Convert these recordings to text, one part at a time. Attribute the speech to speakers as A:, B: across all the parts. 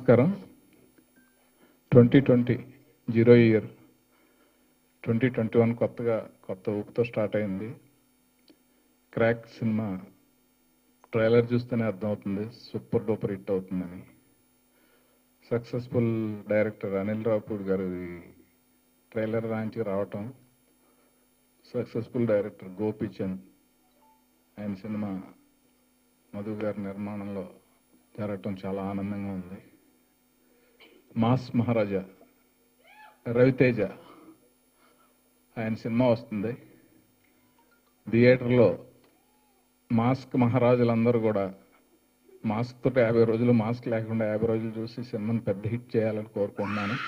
A: నమస్కారం twenty twenty zero year twenty twenty one కొత్తగా కొత్త ఊపుతో స్టార్ట్ అయింది క్రాక్ సినిమా ట్రైలర్ చూస్తేనే అర్థమవుతుంది సూపర్ డూపర్ హిట్ అవుతుందని successful director Anil Ravipudi garu trailer లాంచి రావటం సక్సెస్ఫుల్ డైరెక్టర్ గోపీచంద్ ఆయన సినిమా మధు గారి నిర్మాణంలో జరగటం చాలా ఆనందంగా ఉంది మాస్ మహారాజా రవితేజ ఆయన సినిమా వస్తుంది థియేటర్లో మాస్క్ మహారాజులందరూ కూడా మాస్క్ తోటి యాభై రోజులు మాస్క్ లేకుండా యాభై రోజులు చూసి సినిమాని పెద్ద హిట్ చేయాలని కోరుకుంటున్నాను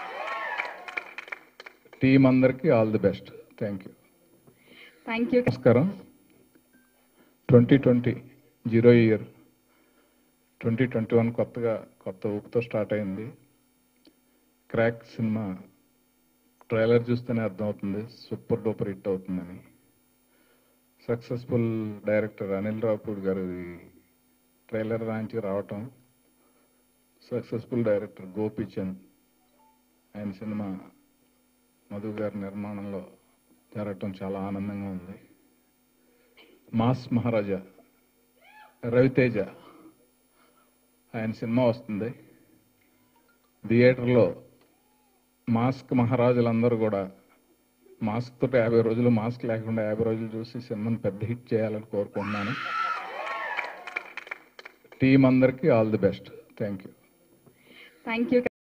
A: టీం అందరికీ all the best thank you
B: thank you
A: నమస్కారం twenty twenty zero year twenty twenty one కొత్తగా కొత్త ఊపుతో స్టార్ట్ అయింది క్రాక్ సినిమా ట్రైలర్ చూస్తేనే అర్థమవుతుంది సూపర్ డూపర్ హిట్ అవుతుందని successful director Anil Ravipudi garu trailer లాంచి రావటం సక్సెస్ఫుల్ డైరెక్టర్ గోపీచంద్ ఆయన సినిమా మధు గారి నిర్మాణంలో జరగటం చాలా ఆనందంగా ఉంది మాస్ మహారాజా రవితేజ ఆయన సినిమా వస్తుంది థియేటర్లో మాస్క్ మహారాజులందరూ కూడా మాస్క్ తోటి యాభై రోజులు మాస్క్ లేకుండా యాభై రోజులు చూసి సినిమాని పెద్ద హిట్ చేయాలని కోరుకుంటున్నాను టీం అందరికీ all the best thank you
B: thank you